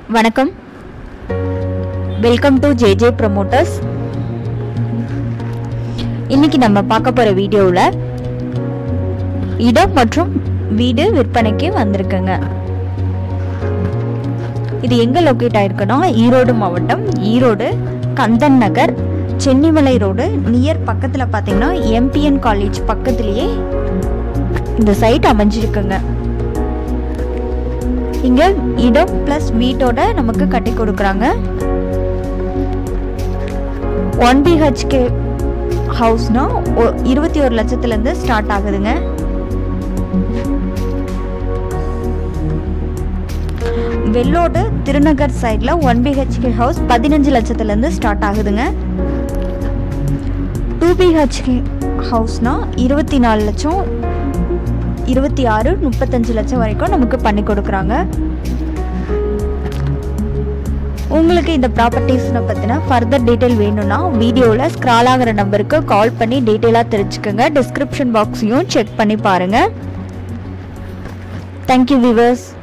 வணக்கம் welcome to JJ promoters இன்னைக்கு நம்ம பார்க்க போகிற வீடியோவில் இடம் மற்றும் வீடு விற்பனைக்கு வந்திருக்குங்க இது எங்கே லொக்கேட் ஆயிருக்குன்னா ஈரோடு மாவட்டம் ஈரோடு கந்தன் நகர் சென்னிமலை ரோடு நியர் பக்கத்தில் பார்த்தீங்கன்னா எம்பிஎன் காலேஜ் பக்கத்துலேயே இந்த சைட் அமைஞ்சிருக்குங்க இங்க இடம் பிளஸ் வீட்டோட நமக்கு கட்டி கொடுக்குறாங்க ஒன் பிஹெச்கே ஹவுஸ்னா இருபத்தி ஒரு லட்சத்துலேருந்து ஸ்டார்ட் ஆகுதுங்க வெள்ளோடு திருநகர் சைடில் ஒன் பிஹெச்கே ஹவுஸ் பதினஞ்சு லட்சத்துலேருந்து ஸ்டார்ட் ஆகுதுங்க டூ பிஹெச்கே ஹவுஸ்னா இருபத்தி நாலு லட்சம் இருபத்தி ஆறு முப்பத்தஞ்சு லட்சம் வரைக்கும் நமக்கு பண்ணி கொடுக்குறாங்க உங்களுக்கு இந்த ப்ராப்பர்ட்டிஸ்னை பற்றின ஃபர்தர் டீட்டெயில் வேணும்னா வீடியோவில் ஸ்க்ரால் ஆகிற நம்பருக்கு கால் பண்ணி டீட்டெயிலாக தெரிஞ்சுக்கோங்க டிஸ்கிரிப்ஷன் பாக்ஸையும் செக் பண்ணி பாருங்கள் தேங்க்யூ விவர்ஸ்